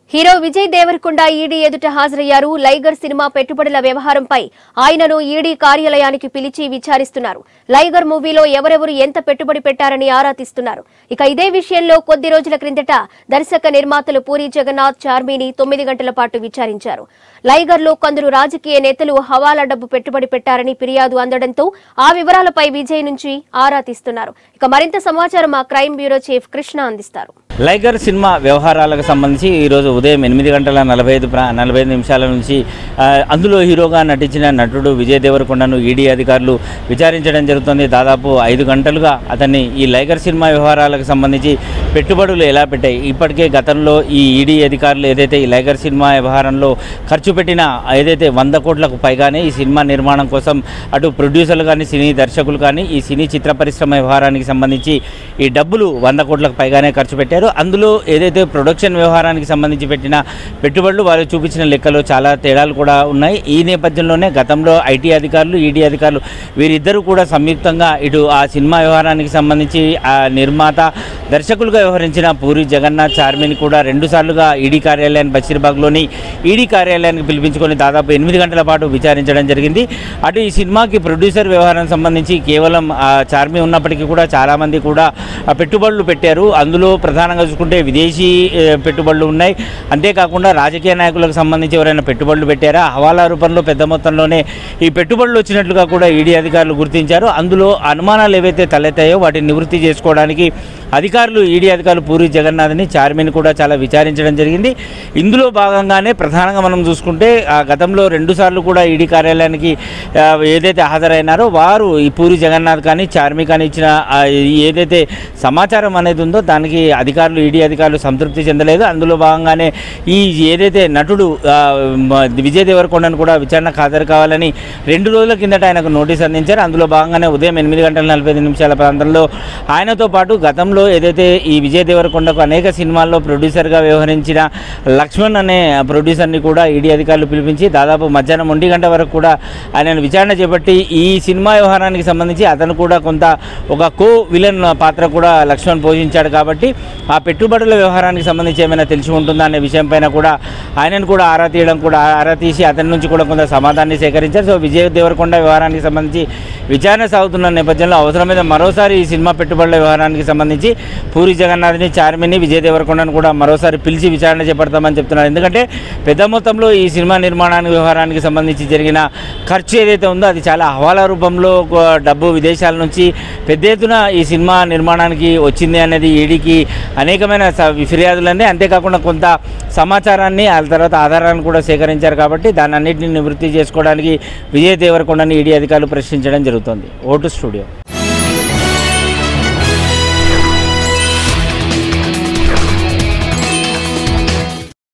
hero Vijay Devarakonda ED ఎదుట హాజరయ్యారు లైగర్ cinema పెట్టుబడుల వ్యవహారంపై ఆయనను ఈడీ కార్యాలయానికి పిలిచి విచారిస్తున్నారు లైగర్ మూవీలో ఎవరెవరు ఎంత పెట్టుబడి పెట్టారని ఆరా తీస్తున్నారు ఇక ఇదే విషయంలో కొద్ది రోజుల క్రిందట దర్శక నిర్మాతలు పూరి జగన్నాథ్ చార్మీని తొమ్మిది గంటల పాటు విచారించారు లైగర్ లో కొందరు రాజకీయ నేతలు హవాలా డబ్బు పెట్టుబడి పెట్టారని ఫిర్యాదు అందడంతో ఆ వివరాలపై విజయ్ నుంచి ఆరా తీస్తున్నారు ఇక మరింత సమాచారం మా క్రైమ్ బ్యూరో చీఫ్ కృష్ణ అందిస్తారు లైగర్ సినిమా వ్యవహారాలకు సంబంధించి ఈరోజు ఉదయం ఎనిమిది గంటల నలభై ఐదు ప్రా- నలభై ఐదు నిమిషాల నుంచి ఆ, అందులో హీరోగా నటించిన నటుడు విజయ్ దేవరకొండను ఈడీ అధికారులు విచారించడం జరుగుతుంది దాదాపు ఐదు గంటలుగా అతన్ని ఈ లైగర్ సినిమా వ్యవహారాలకు సంబంధించి పెట్టుబడులు ఎలా పెట్టాయి ఇప్పటికే గతంలో ఈ ఈడీ అధికారులు ఏదైతే ఈ లైగర్ సినిమా వ్యవహారంలో ఖర్చు పెట్టిన ఏదైతే వంద కోట్లకు పైగానే ఈ సినిమా నిర్మాణం కోసం అటు ప్రొడ్యూసర్లు కానీ సినీ దర్శకులు కానీ ఈ సినీ చిత్ర పరిశ్రమ వ్యవహారానికి సంబంధించి ఈ డబ్బులు వంద కోట్లకు పైగానే ఖర్చు పెట్టారు అందులో ఏదైతే ప్రొడక్షన్ వ్యవహారానికి సంబంధించి పెట్టిన పెట్టుబడులు వారు చూపించిన లెక్కలో చాలా తేడాలు కూడా ఉన్నాయి ఈ నేపథ్యంలోనే గతంలో ఐటీ అధికారులు ఈడీ అధికారులు వీరిద్దరూ కూడా సంయుక్తంగా ఇటు ఆ సినిమా వ్యవహారానికి సంబంధించి ఆ నిర్మాత దర్శకులుగా వ్యవహరించిన పూరి జగన్నాథ్ చార్మిని కూడా రెండుసార్లుగా ఈడీ కార్యాలయాన్ని బషీర్బాగ్లోని ఈడీ కార్యాలయానికి పిలిపించుకొని దాదాపు ఎనిమిది గంటల పాటు విచారించడం జరిగింది అటు ఈ సినిమాకి ప్రొడ్యూసర్ వ్యవహారం సంబంధించి కేవలం ఆ చార్మి ఉన్నప్పటికీ కూడా చాలామంది కూడా ఆ పెట్టుబడులు పెట్టారు అందులో ప్రధానంగా చూసుకుంటే విదేశీ ఏ, పెట్టుబడులు ఉన్నాయి అంతేకాకుండా రాజకీయ నాయకులకు సంబంధించి ఎవరైనా పెట్టుబడులు పెట్టారా హవాలా రూపంలో పెద్ద మొత్తంలోనే ఈ పెట్టుబడులు వచ్చినట్లుగా కూడా ఈడీ అధికారులు గుర్తించారు అందులో అనుమానాలు ఏవైతే తలెత్తాయో వాటిని నివృత్తి చేసుకోవడానికి అధికారులు ఈడీ అధికారులు పూరి జగన్నాథ్ని చార్మిని కూడా చాలా విచారించడం జరిగింది ఇందులో భాగంగానే ప్రధానంగా మనం చూసుకుంటే ఆ గతంలో రెండుసార్లు కూడా ఈడీ కార్యాలయానికి ఆ, ఏదైతే హాజరైనారో వారు ఈ పూరి జగన్నాథ్ కానీ చార్మి కానీ ఇచ్చిన ఆ, ఏదైతే సమాచారం అనేది ఉందో దానికి అధికారులు ఈడీ అధికారులు సంతృప్తి చెందలేదు అందులో భాగంగానే ఈ ఏదైతే నటుడు ఆ, మ- విజయ్ దేవరకొండను కూడా విచారణకు హాజరు కావాలని రెండు రోజుల కిందట ఆయనకు నోటీస్ అందించారు అందులో భాగంగానే ఉదయం ఎనిమిది గంటల నలభై ఐదు నిమిషాల ప్రాంతంలో ఆయనతో పాటు గతంలో ఏదైతే ఈ విజయ్ దేవరకొండకు అనేక సినిమాల్లో ప్రొడ్యూసర్గా వ్యవహరించిన లక్ష్మణ్ అనే ప్రొడ్యూసర్ని కూడా ఈడీ అధికారులు పిలిపించి దాదాపు మధ్యాహ్నం ఒంటి గంట వరకు కూడా ఆయనను విచారణ చేపట్టి ఈ సినిమా వ్యవహారానికి సంబంధించి అతను కూడా కొంత ఒక కో విలన్ పాత్ర కూడా లక్ష్మణ్ పోషించాడు కాబట్టి ఆ పెట్టుబడుల వ్యవహారానికి సంబంధించి ఏమైనా తెలిసి ఉంటుందా అనే విషయం పైన కూడా ఆయనను కూడా ఆరా తీయడం కూడా ఆరా తీసి అతని నుంచి కూడా కొంత సమాధానాన్ని సేకరించారు సో విజయ్ దేవరకొండ వ్యవహారానికి సంబంధించి విచారణ సాగుతున్న నేపథ్యంలో అవసరమైన మరోసారి ఈ సినిమా పెట్టుబడుల వ్యవహారానికి సంబంధించి పూరి జగన్నాథ్ని చార్మిని విజయ్ దేవరకొండను కూడా మరోసారి పిలిచి విచారణ చేపడతామని చెప్తున్నారు ఎందుకంటే పెద్ద మొత్తంలో ఈ సినిమా నిర్మాణానికి వ్యవహారానికి సంబంధించి జరిగిన ఖర్చు ఏదైతే ఉందో అది చాలా హవాలా రూపంలో ఒక డబ్బు విదేశాల నుంచి పెద్ద ఎత్తున ఈ సినిమా నిర్మాణానికి వచ్చింది అనేది ఈడీకి అనేకమైన స- ఫిర్యాదులన్నీ అంతేకాకుండా కొంత సమాచారాన్ని ఆ తర్వాత ఆధారాలను కూడా సేకరించారు కాబట్టి దాన్ని అన్నింటిని నివృత్తి చేసుకోవడానికి విజయ్ దేవరకొండని ఈడీ అధికారులు ప్రశ్నించడం జరుగుతుంది ఓటు స్టూడియో